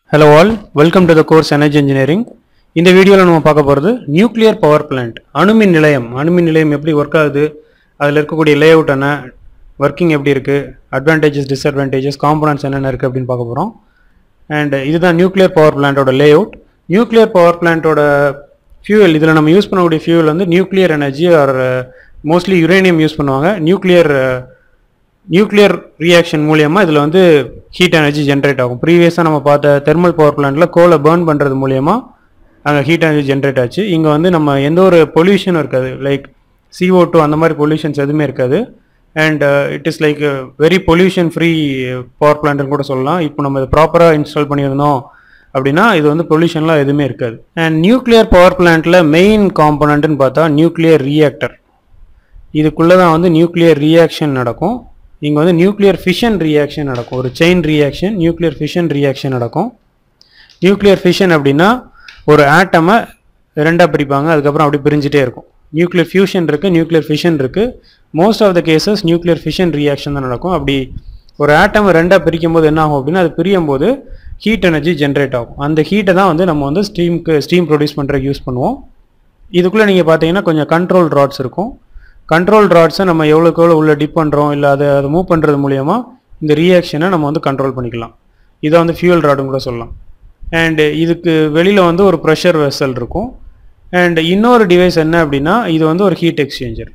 hello all welcome to the course energy engineering இந்த வீடியோவில் நம்ம பார்க்க போகிறது நியூக்ளியர் பவர் பிளான்ட் அணுமின் நிலையம் அணுமின் நிலையம் எப்படி ஒர்க் ஆகுது அதில் இருக்கக்கூடிய லே அவுட் என்ன ஒர்க்கிங் எப்படி இருக்குது அட்வான்டேஜஸ் டிஸ்அட்வான்டேஜஸ் காம்பனன்ட்ஸ் என்னென்ன இருக்குது அப்படின்னு பார்க்க போகிறோம் அண்ட் இதுதான் நியூக்ளியர் பவர் பிளான்ட்டோட லே அவுட் நியூக்ளியர் பவர் பிளான்ட்டோட ஃபியூவல் இதில் நம்ம யூஸ் பண்ணக்கூடிய ஃபியூவல் வந்து nuclear energy or mostly uranium use பண்ணுவாங்க நியூக்ளியர் நியூக்ளியர் ரியாக்ஷன் மூலியமாக இதில் வந்து ஹீட் எனர்ஜி ஜென்ரேட் ஆகும் ப்ரீவியஸாக நம்ம பார்த்த தெர்மல் பவர் பிளான்ட்டில் கோலை பேர்ன் பண்ணுறது மூலியமா அங்கே ஹீட் எனர்ஜி ஜென்ரேட் ஆச்சு இங்கே வந்து நம்ம எந்த ஒரு பொல்யூஷனும் இருக்காது லைக் CO2 டூ அந்த மாதிரி பொல்யூஷன்ஸ் எதுவுமே இருக்காது and it is like very pollution free power பிளான்ட்னு கூட சொல்லலாம் இப்போ நம்ம இதை ப்ராப்பராக இன்ஸ்டால் பண்ணியிருந்தோம் அப்படின்னா இது வந்து பொல்யூஷன்லாம் எதுவுமே இருக்காது அண்ட் நியூக்ளியர் பவர் பிளான்ட்டில் மெயின் காம்பனண்ட்னு பார்த்தா நியூக்ளியர் ரியாக்டர் இதுக்குள்ளே தான் வந்து நியூக்ளியர் ரியாக்ஷன் நடக்கும் இங்கே வந்து நியூக்ளியர் ஃபிஷன் ரியாக்ஷன் நடக்கும் ஒரு chain reaction nuclear fission reaction நடக்கும் நியூக்ளியர் ஃபிஷன் அப்படின்னா ஒரு ஆட்டமை ரெண்டாக பிரிப்பாங்க அதுக்கப்புறம் அப்படி பிரிஞ்சுட்டே இருக்கும் நியூக்ளியர் ஃபியூஷன் இருக்குது நியூக்ளியர் ஃபிஷன் இருக்குது most of the cases nuclear fission reaction தான் நடக்கும் அப்படி ஒரு ஆட்டம் ரெண்டாக பிரிக்கும் போது என்ன ஆகும் அப்படின்னா அது பிரியும் போது ஹீட் எனர்ஜி ஜென்ரேட் ஆகும் அந்த ஹீட்டை தான் வந்து நம்ம வந்து ஸ்டீம்க்கு ஸ்டீம் ப்ரொடியூஸ் பண்ணுறதுக்கு யூஸ் பண்ணுவோம் இதுக்குள்ளே நீங்கள் பார்த்தீங்கன்னா கொஞ்சம் கண்ட்ரோல் ராட்ஸ் இருக்கும் கண்ட்ரோல் ராட்ஸை நம்ம எவ்வளோக்கு எவ்வளோ உள்ள டிப் பண்ணுறோம் இல்லை அதை அதை மூவ் பண்ணுறது மூலியமா இந்த ரியாக்ஷனை நம்ம வந்து கண்ட்ரோல் பண்ணிக்கலாம் இதை வந்து ஃபியூல் ராடுன்னு கூட சொல்லலாம் அண்டு இதுக்கு வெளியில் வந்து ஒரு ப்ரெஷர் வெசல் இருக்கும் அண்ட் இன்னொரு டிவைஸ் என்ன அப்படின்னா இது வந்து ஒரு ஹீட் எக்ஸ்சேஞ்சர்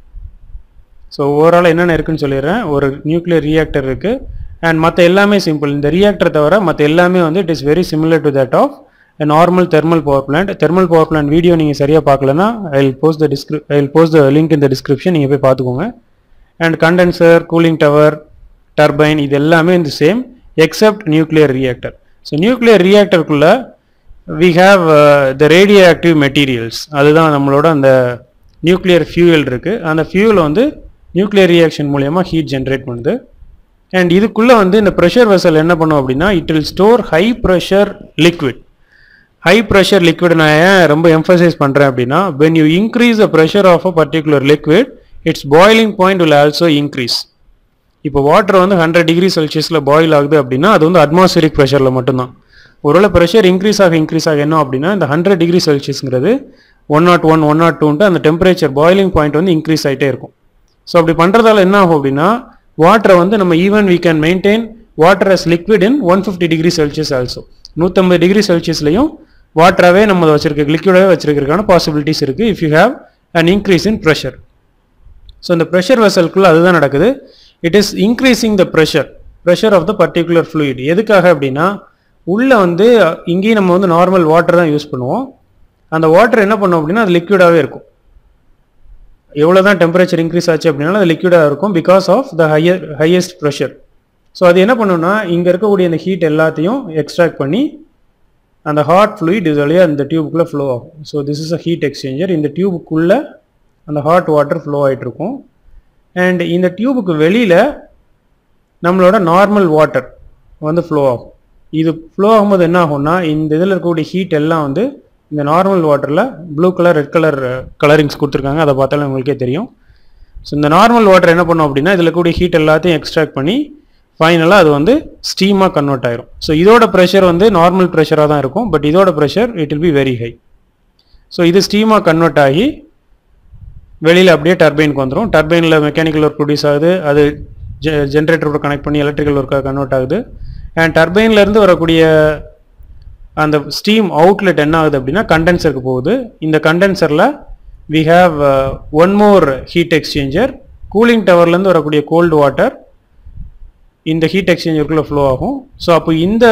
ஸோ ஓவரால் என்னென்ன இருக்குன்னு சொல்லிடுறேன் ஒரு நியூக்ளியர் ரியாக்டர் இருக்குது அண்ட் மற்ற எல்லாமே சிம்பிள் இந்த ரியாக்டர் தவிர மற்ற எல்லாமே வந்து it is very similar to that of normal thermal power plant thermal power plant video நீங்கள் சரியாக பார்க்கலன்னா I will post the description I will post the link இந்த டிஸ்கிரிப்ஷன் நீங்கள் போய் பார்த்துக்கோங்க and condenser cooling tower turbine இது எல்லாமே இந்த same except nuclear reactor so nuclear ரியாக்டருக்குள்ள we have the radioactive materials அதுதான் நம்மளோட அந்த நியூக்ளியர் ஃபியூயல் இருக்குது அந்த ஃபியூவல் வந்து நியூக்ளியர் ரியாக்ஷன் மூலயமா ஹீட் ஜென்ரேட் பண்ணுது அண்ட் இதுக்குள்ளே வந்து இந்த ப்ரெஷர் வெசல் என்ன பண்ணும் அப்படின்னா it will store high pressure liquid high pressure liquid நான் ஏன் ரொம்ப எம்ஃபசைஸ் பண்ணுறேன் அப்படின்னா when you increase the pressure of a particular liquid it's boiling point will also increase இப்போ வாட்டர் வந்து ஹண்ட்ரட் டிகிரி செல்சியஸில் பாயில் ஆகுது அப்படின்னா அது வந்து அட்மாஸ்பியரிக் ப்ரெஷரில் மட்டும்தான் ஒருவேளை ப்ரெஷர் இன்க்ரீஸ் ஆக இன்க்ரீஸ் ஆக என்ன அப்படின்னா இந்த ஹண்ட்ரட் டிகிரி செல்சியஸ்ங்கிறது one naught one one naught டூன்ட்டு அந்த டெம்பரேச்சர் பாயிலிங் பாயிண்ட் வந்து இன்க்ரீஸ் ஆகிட்டே இருக்கும் ஸோ அப்படி பண்ணுறதால என்ன ஆகும் அப்படின்னா வாட்டரை வந்து நம்ம even we can maintain water as liquid in one fifty degree Celsius also நூற்றம்பது டிகிரி செல்சியஸ்லையும் வாட்டராகவே நம்ம வச்சிருக்க லிக்விடாகவே வச்சிருக்கிறதுக்கான பாசிபிலிட்டிஸ் இருக்குது if you have an increase in pressure so இந்த ப்ரெஷர் வெசலுக்குள்ள அதுதான் நடக்குது it is increasing the pressure pressure of the particular fluid எதுக்காக அப்படின்னா உள்ளே வந்து இங்கேயும் நம்ம வந்து நார்மல் வாட்டர் தான் யூஸ் பண்ணுவோம் அந்த வாட்டர் என்ன பண்ணும் அப்படின்னா அது லிக்விடாகவே இருக்கும் எவ்வளோ தான் டெம்பரேச்சர் இன்க்ரீஸ் ஆச்சு அப்படின்னாலும் அது லிக்விடாக இருக்கும் because of the higher highest pressure so அது என்ன பண்ணுன்னா இங்கே இருக்கக்கூடிய இந்த ஹீட் எல்லாத்தையும் எக்ஸ்ட்ராக்ட் பண்ணி அந்த ஹாட் ஃப்ளூயிட் இது வழியாக இந்த டியூபுக்குள்ளே ஃப்ளோ ஆகும் so this is a heat exchanger இந்த டியூபுக்குள்ளே அந்த ஹாட் வாட்டர் ஃப்ளோ ஆகிட்டு இருக்கும் அண்ட் இந்த டியூபுக்கு வெளியில் நம்மளோட நார்மல் வாட்டர் வந்து ஃப்ளோ ஆகும் இது ஃப்ளோ ஆகும்போது என்ன ஆகும்னா இந்த இதில் இருக்கக்கூடிய ஹீட் எல்லாம் வந்து இந்த நார்மல் வாட்டரில் blue colour red colour colourings கொடுத்துருக்காங்க அதை பார்த்தாலும் உங்களுக்கே தெரியும் ஸோ இந்த நார்மல் வாட்டர் என்ன பண்ணும் அப்படின்னா இதில் இருக்கக்கூடிய ஹீட் எல்லாத்தையும் எக்ஸ்ட்ராக்ட் பண்ணி ஃபைனலாக அது வந்து ஸ்டீமாக கன்வெர்ட் ஆயிரும் ஸோ இதோட ப்ரெஷர் வந்து நார்மல் ப்ரெஷராக தான் இருக்கும் பட் இதோட pressure it will be very high so இது ஸ்டீமாக கன்வெர்ட் ஆகி வெளியில் அப்படியே டர்பைனுக்கு வந்துடும் டர்பைனில் மெக்கானிக்கல் ஒர்க் ப்ரொடியூஸ் ஆகுது அது ஜெ ஜென்ரேட்டரோட கனெக்ட் பண்ணி எலக்ட்ரிக்கல் ஒர்க்காக கன்வெர்ட் ஆகுது அண்ட் டர்பைன்லேருந்து வரக்கூடிய அந்த ஸ்டீம் அவுட்லெட் என்ன ஆகுது அப்படின்னா கண்டென்சருக்கு போகுது இந்த கண்டென்சரில் we have one more heat exchanger cooling டவர்லேருந்து வரக்கூடிய கோல்டு வாட்டர் இந்த ஹீட் எக்ஸ்சேஞ்சருக்குள்ளே ஃப்ளோ ஆகும் ஸோ அப்போ இந்த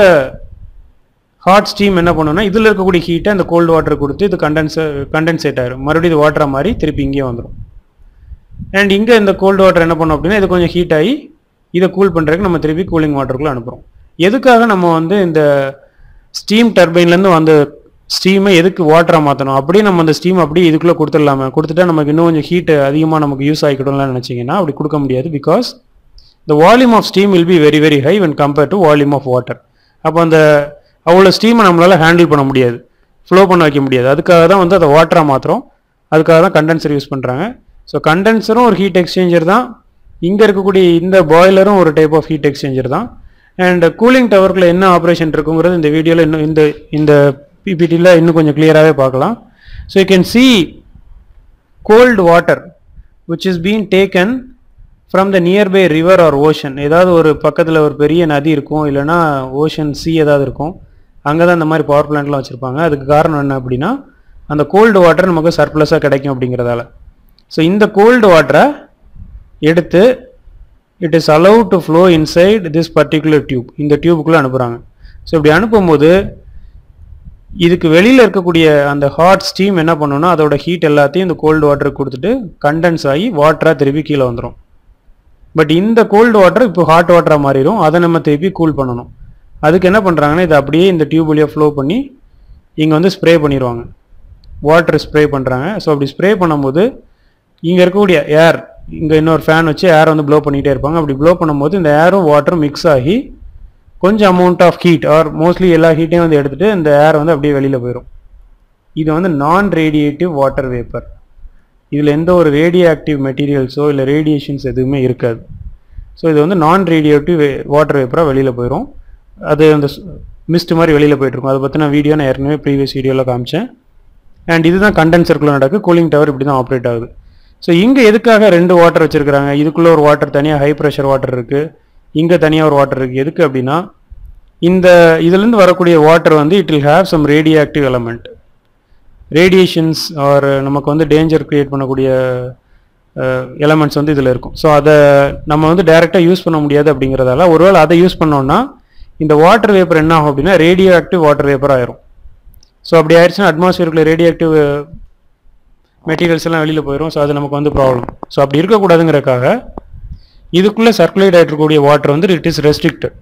ஹாட் ஸ்டீம் என்ன பண்ணுன்னா இதில் இருக்கக்கூடிய ஹீட்டை அந்த கோல்டு வாட்டர் கொடுத்து இது கண்டென்சர் கண்டென்சேட் ஆயிரும் மறுபடியும் இது வாட்டராக மாதிரி திருப்பி இங்கே வந்துடும் அண்ட் இங்கே இந்த கோல்டு வாட்டர் என்ன பண்ணும் அப்படின்னா இது கொஞ்சம் ஹீட் ஆகி இதை கூல் பண்ணுறதுக்கு நம்ம திருப்பி கூலிங் வாட்டருக்குள்ளே அனுப்புகிறோம் எதுக்காக நம்ம வந்து இந்த ஸ்டீம் டர்பைன்லேருந்து வந்த ஸ்டீமை எதுக்கு வாட்டராக மாற்றணும் அப்படியே நம்ம அந்த ஸ்டீம் அப்படியே இதுக்குள்ளே கொடுத்துடலாமே கொடுத்துட்டா நமக்கு இன்னும் கொஞ்சம் ஹீட்டு அதிகமாக நமக்கு யூஸ் ஆகிக்கிடும்லாம் நினச்சிங்கன்னா அப்படி கொடுக்க முடியாது because the volume of steam will be very very high when compare to volume of water அப்போ அந்த அவ்வளோ ஸ்டீமை நம்மளால் ஹேண்டில் பண்ண முடியாது ஃப்ளோ பண்ண வைக்க முடியாது அதுக்காக தான் வந்து அதை வாட்டராக மாற்றுறோம் அதுக்காக தான் கண்டென்சர் யூஸ் பண்ணுறாங்க ஸோ கண்டென்சரும் ஒரு ஹீட் எக்ஸ்சேஞ்சர் தான் இங்கே இருக்கக்கூடிய இந்த பாய்லரும் ஒரு டைப் ஆஃப் ஹீட் எக்ஸ்சேஞ்சர் தான் அண்ட் கூலிங் டவருக்குள்ள என்ன ஆப்ரேஷன் இருக்குங்கிறது இந்த வீடியோவில் இன்னும் இந்த இந்த பிபிடியில் இன்னும் கொஞ்சம் கிளியராகவே பார்க்கலாம் so you can see cold water which is being taken from the nearby river or ocean ஏதாவது ஒரு பக்கத்தில் ஒரு பெரிய நதி இருக்கும் இல்லைன்னா ஓஷன் சி ஏதாவது இருக்கும் அங்கே தான் இந்த மாதிரி பவர் பிளான்ட்லாம் வச்சுருப்பாங்க அதுக்கு காரணம் என்ன அப்படின்னா அந்த கோல்டு வாட்டர் நமக்கு சர்ப்ளஸாக கிடைக்கும் அப்படிங்கிறதால ஸோ இந்த கோல்டு வாட்டரை எடுத்து it is allowed to flow inside this particular tube இந்த டியூபுக்குள்ளே அனுப்புகிறாங்க ஸோ இப்படி அனுப்பும்போது இதுக்கு வெளியில் இருக்கக்கூடிய அந்த ஹாட் ஸ்டீம் என்ன பண்ணுன்னா அதோட ஹீட் எல்லாத்தையும் இந்த கோல்டு வாட்டருக்கு கொடுத்துட்டு கண்டென்ஸ் ஆகி வாட்டராக திருப்பி கீழே வந்துடும் பட் இந்த கோல்டு வாட்டர் இப்போ ஹாட் வாட்டராக மாறிடும் அதை நம்ம திருப்பி கூல் பண்ணணும் அதுக்கு என்ன பண்ணுறாங்கன்னா இதை அப்படியே இந்த டியூப் வழியாக ஃப்ளோ பண்ணி இங்கே வந்து ஸ்ப்ரே பண்ணிடுவாங்க வாட்டர் ஸ்ப்ரே பண்ணுறாங்க ஸோ அப்படி ஸ்ப்ரே பண்ணும்போது இங்கே இருக்கக்கூடிய ஏர் இங்கே இன்னொரு ஃபேன் வச்சு ஏர் வந்து ப்ளோ பண்ணிகிட்டே இருப்பாங்க அப்படி ப்ளோ பண்ணும்போது இந்த ஏரும் வாட்டரும் மிக்ஸ் ஆகி கொஞ்சம் amount of heat or mostly எல்லா ஹீட்டையும் வந்து எடுத்துகிட்டு இந்த ஏர் வந்து அப்படியே வெளியில் போயிடும் இது வந்து நான் ரேடியேட்டிவ் வாட்டர் வேப்பர் இதில் எந்த ஒரு ரேடியோ ஆக்டிவ் மெட்டீரியல்ஸோ இல்லை ரேடியேஷன்ஸ் எதுவுமே இருக்காது ஸோ இது வந்து நான் ரேடியேட்டிவ் வாட்டர் வேப்பராக வெளியில் போயிடும் அது அந்த மிஸ்ட் மாதிரி வெளியில் போயிட்டுருக்கும் அதை பற்றின வீடியோ நான் ஏற்கனவே ப்ரீவியஸ் வீடியோவில் காமிச்சேன் அண்ட் இதுதான் கண்டென்சருக்குள்ளே நடக்கு கூலிங் டவர் இப்படி தான் ஆப்ரேட் ஆகுது ஸோ இங்கே எதுக்காக ரெண்டு வாட்டர் வச்சுருக்காங்க இதுக்குள்ளே ஒரு வாட்டர் தனியாக ஹை ப்ரெஷர் வாட்டர் இருக்குது இங்கே தனியாக ஒரு வாட்டர் இருக்குது எதுக்கு அப்படின்னா இந்த இதுலேருந்து வரக்கூடிய வாட்டர் வந்து it will have some radioactive element radiations or நமக்கு வந்து டேஞ்சர் கிரியேட் பண்ணக்கூடிய எலமெண்ட்ஸ் வந்து இதில் இருக்கும் ஸோ அதை நம்ம வந்து டைரெக்டாக யூஸ் பண்ண முடியாது அப்படிங்கிறதால ஒருவேளை அதை யூஸ் பண்ணோம்னா இந்த வாட்டர் வேப்பர் என்ன ஆகும் அப்படின்னா ரேடியோ ஆக்டிவ் வாட்டர் வேப்பர் ஆயிரும் ஸோ அப்படி ஆயிடுச்சுன்னா அட்மாஸ்பியருக்குள்ள ரேடியோ ஆக்டிவ் மெட்டீரியல்ஸ் எல்லாம் வெளியில் போயிடும் ஸோ அது நமக்கு வந்து ப்ராப்ளம் ஸோ அப்படி இருக்கக்கூடாதுங்கிறக்காக இதுக்குள்ளே சர்க்குலேட் ஆகிட்டு இருக்கக்கூடிய வாட்டர் வந்து இட் இஸ் ரெஸ்ட்ரிக்டட்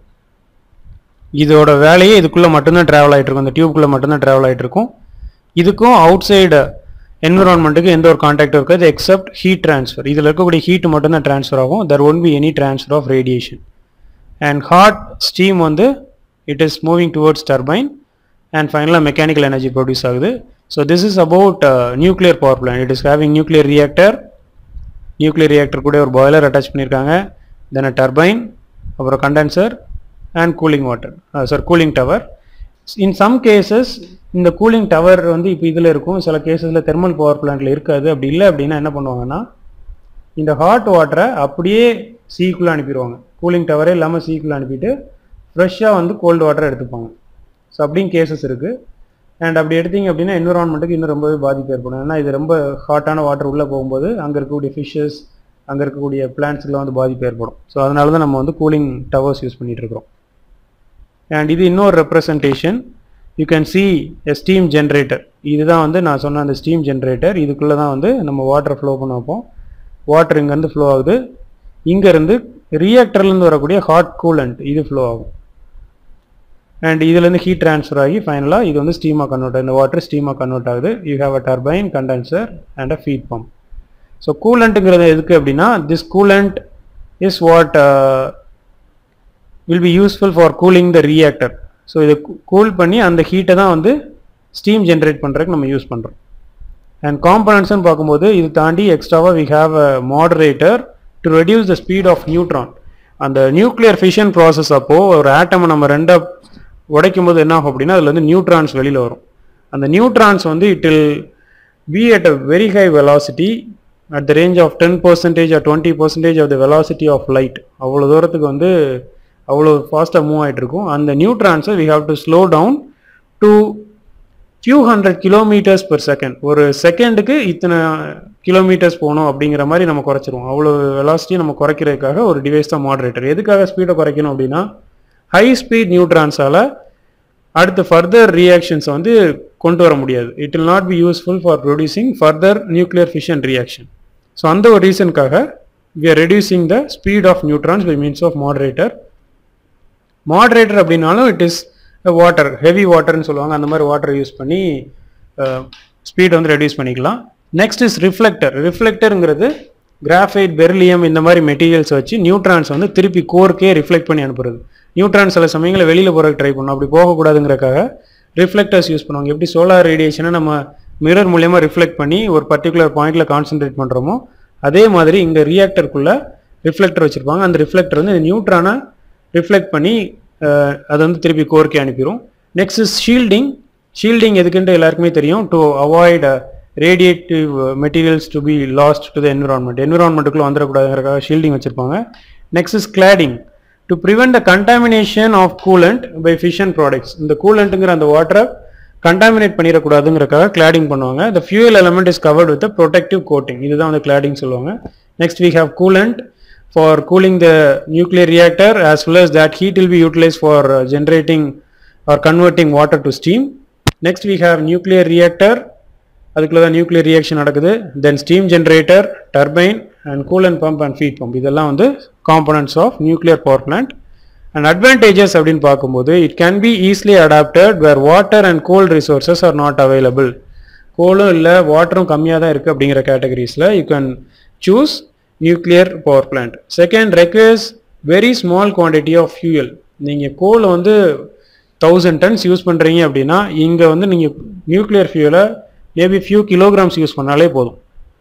இதோட வேலையே இதுக்குள்ளே மட்டும்தான் ட்ராவல் ஆகிட்டு இருக்கும் இந்த டியூப்குள்ளே மட்டும்தான் ட்ராவல் ஆகிட்டு இருக்கும் இதுக்கும் அவுட் சைடு என்விரான்மெண்ட்டுக்கு எந்த ஒரு கான்டாக்டும் இருக்காது எக்ஸப்ட் ஹீட் ட்ரான்ஸ்ஃபர் இதில் இருக்கக்கூடிய ஹீட் மட்டும்தான் ட்ரான்ஸ்ஃபர் ஆகும் there won't be any transfer of radiation and hot steam வந்து it is moving towards turbine and ஃபைனலாக மெக்கானிக்கல் எனர்ஜி ப்ரொடியூஸ் ஆகுது so this is about nuclear power plan it is having nuclear reactor nuclear reactor கூட ஒரு boiler attach பண்ணியிருக்காங்க then a turbine அப்புறம் condenser and cooling water sir cooling tower in some cases இந்த cooling tower வந்து இப்போ இதில் இருக்கும் சில கேசஸில் தெர்மல் பவர் பிளான்ட்டில் இருக்காது அப்படி இல்லை அப்படின்னா என்ன பண்ணுவாங்கன்னா இந்த ஹாட் வாட்டரை அப்படியே சீக்குள்ளே அனுப்பிடுவாங்க கூலிங் டவரே இல்லாமல் சீக்குள்ளே அனுப்பிட்டு ஃப்ரெஷ்ஷாக வந்து கோல்டு வாட்டர் எடுத்துப்பாங்க ஸோ அப்படியும் கேசஸ் இருக்குது அண்ட் அப்படி எடுத்தீங்க அப்படின்னா என்விரான்மெண்ட்டுக்கு இன்னும் ரொம்பவே பாதிப்பு ஏற்படும் ஏன்னா இது ரொம்ப ஹாட்டான வாட்டர் உள்ளே போகும்போது அங்கே இருக்கக்கூடிய ஃபிஷ்ஷஸ் அங்கே இருக்கக்கூடிய பிளான்ட்ஸ்க்குலாம் வந்து பாதிப்பு ஏற்படும் ஸோ அதனால தான் நம்ம வந்து கூலிங் டவர்ஸ் யூஸ் பண்ணிட்டு இருக்கிறோம் அண்ட் இது இன்னொரு representation you can see a steam generator இதுதான் வந்து நான் சொன்ன அந்த ஸ்டீம் ஜென்ரேட்டர் இதுக்குள்ளே தான் வந்து நம்ம வாட்டர் ஃப்ளோ பண்ண வைப்போம் வாட்டர் இங்கேருந்து ஃப்ளோ ஆகுது இங்கேருந்து ரியாக்டர்லேருந்து வரக்கூடிய ஹாட் கூலண்ட் இது ஃப்ளோ ஆகும் அண்ட் இதுலேருந்து ஹீட் ட்ரான்ஸ்ஃபர் ஆகி ஃபைனலாக இது வந்து ஸ்டீமாக கன்வெர்ட் ஆகுது இந்த வாட்டர் ஸ்டீமாக கன்வெர்ட் ஆகுது you have a turbine condenser and a feed pump so கூலண்ட்டுங்கிறது எதுக்கு அப்படின்னா this coolant is what will be useful for cooling the reactor so இதை கூல் பண்ணி அந்த ஹீட்டை தான் வந்து ஸ்டீம் ஜென்ரேட் பண்ணுறதுக்கு நம்ம யூஸ் பண்ணுறோம் அண்ட் காம்பனன்ட்ஸ்னு பார்க்கும்போது இது தாண்டி எக்ஸ்ட்ராவாக we have a moderator to reduce the speed of neutron அந்த நியூக்ளியர் ஃபிஷன் ப்ராசஸ் அப்போது ஒரு ஆட்டமை நம்ம ரெண்டாக உடைக்கும் போது என்ன ஆகும் அப்படின்னா அதில் வந்து நியூட்ரான்ஸ் வெளியில் வரும் அந்த நியூட்ரான்ஸ் வந்து it will be at a very high velocity at the range of ten percentage or twenty percentage of the velocity of light அவ்வளோ தூரத்துக்கு வந்து அவ்வளோ ஃபாஸ்ட்டாக மூவ் ஆகிட்டு இருக்கும் அந்த நியூட்ரான்ஸை we have to slow down to few hundred kilometers per second ஒரு செகண்டுக்கு இத்தனை கிலோமீட்டர்ஸ் போகணும் அப்படிங்கிற மாதிரி நம்ம குறைச்சிருவோம் அவ்வளோ வெலாசிட்டி நம்ம குறைக்கிறதுக்காக ஒரு டிவைஸ் தான் மாடரேட்டர் எதுக்காக ஸ்பீடை குறைக்கணும் அப்படின்னா ஹை ஸ்பீட் நியூட்ரான்ஸால் அடுத்து ஃபர்தர் ரியாக்ஷன்ஸை வந்து கொண்டு வர முடியாது it will not be useful for producing further nuclear fission reaction so அந்த ஒரு ரீசனுக்காக we are reducing the speed of neutrons by means of moderator moderator அப்படின்னாலும் இட் இஸ் வாட்டர் ஹெவி வாட்டர்னு சொல்லுவாங்க அந்த மாதிரி வாட்டர் யூஸ் பண்ணி ஸ்பீட் வந்து ரெடியூஸ் பண்ணிக்கலாம் நெக்ஸ்ட் இஸ் ரிஃப்ளெக்டர் ரிஃப்ளெக்டருங்கிறது கிராஃபைட் பெர்லியம் இந்த மாதிரி மெட்டீரியல்ஸ் வச்சு நியூட்ரான்ஸ் வந்து திருப்பி கோர்க்கே ரிஃப்ளெக்ட் பண்ணி அனுப்புறது நியூட்ரான் சில சமயங்களில் வெளியில் போகிறதுக்கு ட்ரை பண்ணும் அப்படி போகக்கூடாதுங்கிறக்காக ரிஃப்ளெக்டர்ஸ் யூஸ் பண்ணுவாங்க எப்படி சோலார் ரேடியேஷனை நம்ம மிரர் மூலியமாக ரிஃப்ளெக்ட் பண்ணி ஒரு பர்டிகுலர் பாயிண்டில் கான்சென்ட்ரேட் பண்ணுறோமோ அதே மாதிரி இங்கே ரியாக்டருக்குள்ளே ரிஃப்ளெக்டர் வச்சுருப்பாங்க அந்த ரிஃப்ளெக்டர் வந்து இந்த நியூட்ரானை ரிஃப்ளெக்ட் பண்ணி அது வந்து திருப்பி கோர்க்கே அனுப்பிடும் நெக்ஸ்ட் இஸ் ஷீல்டிங் ஷீல்டிங் எதுக்குன்ட்டு எல்லாருக்குமே தெரியும் to avoid radiative materials to be lost to the environment என்விரான்மெண்ட்டுக்குள்ளே வந்துடக்கூடாதுங்கிறக்காக ஷீல்டிங் வச்சுருப்பாங்க next is cladding to prevent the contamination of coolant by fission products இந்த கூலண்ட்டுங்கிற அந்த வாட்டரை கண்டாமினேட் பண்ணிடக்கூடாதுங்கிறக்காக கிளாடிங் பண்ணுவாங்க the fuel element is covered with a protective coating இதுதான் வந்து கிளாடிங் சொல்லுவாங்க next we have coolant for cooling the nuclear reactor as well as that heat will be utilized for uh, generating or converting water to steam next we have nuclear reactor அதுக்குள்ள தான் nuclear reaction நடக்குது then steam generator turbine and coolant pump and feed pump இதெல்லாம் வந்து components of nuclear power plant and advantages அப்படின்னு பார்க்கும்போது it can be easily adapted where water and coal resources are not available கோலும் இல்லை வாட்டரும் கம்மியாக தான் இருக்குது அப்படிங்கிற கேட்டகரிஸில் you can choose nuclear power plant second requires very small quantity of fuel நீங்கள் கோலை வந்து தௌசண்ட் டன்ஸ் யூஸ் பண்ணுறீங்க அப்படின்னா இங்கே வந்து நீங்கள் நியூக்ளியர் ஃபியூலை மேபி ஃபியூ கிலோகிராம்ஸ் யூஸ் பண்ணாலே போதும்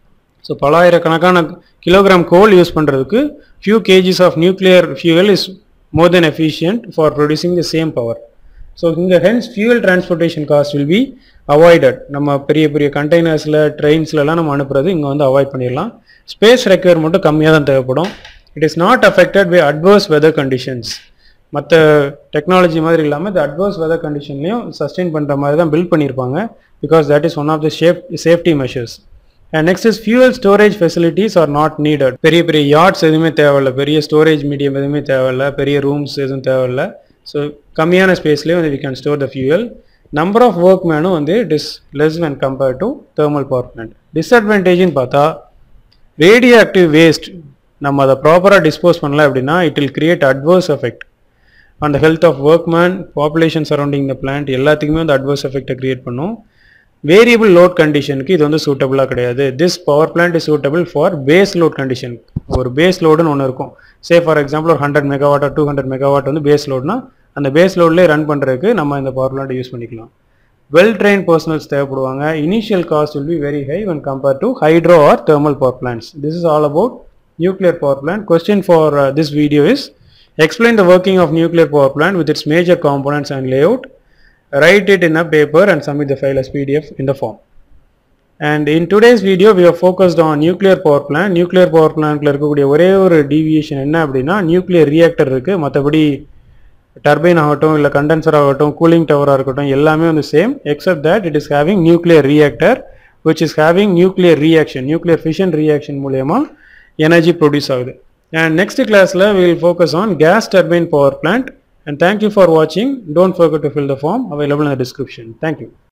ஸோ பலாயிரக்கணக்கான கிலோகிராம் கோல் யூஸ் பண்ணுறதுக்கு few kgs of nuclear fuel is more than efficient for producing the same power so இங்கே hence fuel transportation cost will be avoided நம்ம பெரிய பெரிய கண்டெய்னர்ஸில் ட்ரெயின்ஸ்லலாம் நம்ம அனுப்புறது இங்கே வந்து அவாய்ட் பண்ணிடலாம் ஸ்பேஸ் ரெக்யர் மட்டும் கம்மியாக தான் தேவைப்படும் it is not affected by adverse weather conditions மற்ற டெக்னாலஜி மாதிரி இல்லாமல் இந்த அட்வர்ஸ் வெதர் கண்டிஷன்லையும் சஸ்டெயின் பண்ணுற மாதிரி தான் பில்ட் பண்ணியிருப்பாங்க because that is one of the safe safety measures and next is fuel storage facilities are not needed பெரிய பெரிய யார்ட்ஸ் எதுவுமே தேவையில்ல பெரிய ஸ்டோரேஜ் மீடியம் எதுவுமே தேவையில்ல பெரிய ரூம்ஸ் எதுவும் தேவையில்ல ஸோ கம்மியான ஸ்பேஸ்லேயே வந்து we can store the fuel number of ஒர்க் மேனும் வந்து it is less when compared to thermal power plant டிஸ்அட்வான்டேஜ்னு பார்த்தா ரேடியோ ஆக்டிவ் வேஸ்ட் நம்ம அதை ப்ராப்பராக டிஸ்போஸ் பண்ணல அப்படின்னா it will create adverse effect அந்த health of workman population surrounding the plant எல்லாத்துக்குமே வந்து அட்வர்ஸ் எஃபெக்டை கிரியேட் பண்ணும் வேரியபிள் லோட் கண்டிஷனுக்கு இது வந்து சூட்டபுளாக கிடையாது this power plant is suitable for base load condition ஒரு பேஸ் லோடுன்னு ஒன்று இருக்கும் சே ஃபார் எக்ஸாம்பிள் ஒரு hundred megawatt two hundred megawatt வந்து பேஸ் லோட்னா அந்த பேஸ் லோட்லேயே ரன் பண்ணுறதுக்கு நம்ம இந்த பவர் பிளான்ட் யூஸ் பண்ணிக்கலாம் well train personals தேவைப்படுவாங்க initial cost will be very high when compared to hydro or thermal power plants this is all about nuclear power plant question for uh, this video is explain the working of nuclear power plant with its major components and layout write it in a paper and submit the file as pdf in the form and in today's video we have focused on nuclear power plant nuclear power plantல இருக்கக்கூடிய ஒரே ஒரு deviation என்ன அப்படின்னா nuclear reactor இருக்கு மற்றபடி turbine ஆகட்டும் இல்லை கண்டென்சர் ஆகட்டும் கூலிங் டவராக இருக்கட்டும் எல்லாமே வந்து same except that it is having nuclear reactor which is having nuclear reaction nuclear fission reaction மூலயமா எனர்ஜி ப்ரொடியூஸ் ஆகுது அண்ட் நெக்ஸ்ட் கிளாஸில் will focus on gas turbine power plant and thank you for வாட்சிங் don't forget to fill the form available in the description thank you